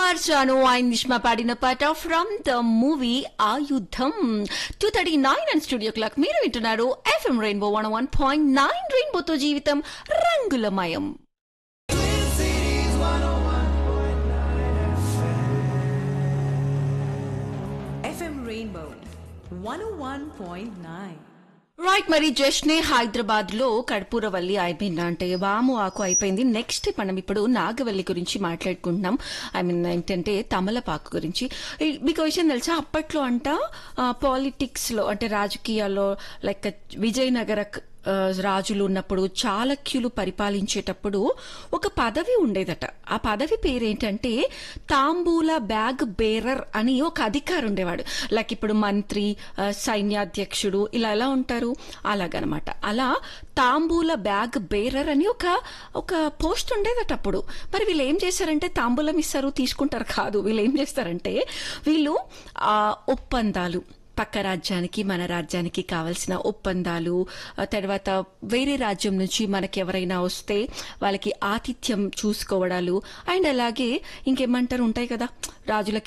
కుమార్ చాను ఆయన నిష్మా పాడిన పాట from the movie Ayudham two thirty nine and studio clock మీరు వింటున్నారు FM Rainbow one one point nine రెయిన్బోతో జీవితం రంగులమయం FM Rainbow 101.9. రైట్ మరి జస్ట్నే హైదరాబాద్ లో కర్పూరవల్లి అయిపోయింది అంటే వాము ఆకు అయిపోయింది నెక్స్ట్ మనం ఇప్పుడు నాగవల్లి గురించి మాట్లాడుకుంటున్నాం ఐ మీన్ ఏంటంటే తమలపాకు గురించి ఈ- మీకు ఒక విషయం తెలుసా అప్పట్లో అంట పాలిటిక్స్ లో అంటే రాజకీయాల్లో లైక్ విజయనగర ఆ, రాజులు ఉన్నప్పుడు చాళక్యులు పరిపాలించేటప్పుడు ఒక పదవి ఉండేదట ఆ పదవి పేరేంటంటే తాంబూల బ్యాగ్ బేరర్ అని ఒక అధికారి ఉండేవాడు లైక్ ఇప్పుడు మంత్రి ఆ, సైన్యాధ్యక్షుడు ఇలా ఎలా ఉంటారు అలాగనమాట అలా తాంబూల బ్యాగ్ బేరర్ అని ఒక ఒక పోస్ట్ ఉండేదట అప్పుడు మరి వీళ్ళు ఏం చేశారంటే తాంబూలం ఇస్తారు తీసుకుంటారు కాదు వీళ్ళు ఏం చేస్తారంటే వీళ్ళు ఆ, ఒప్పందాలు పక్క రాజ్యానికి మన రాజ్యానికి కావలసిన ఒప్పందాలు ఆ తర్వాత వేరే రాజ్యం నుంచి మనకి ఎవరైనా వస్తే వాళ్ళకి ఆతిథ్యం చూసుకోవడాలు అండ్ అలాగే ఇంకేమంటారు ఉంటాయి కదా రాజులకి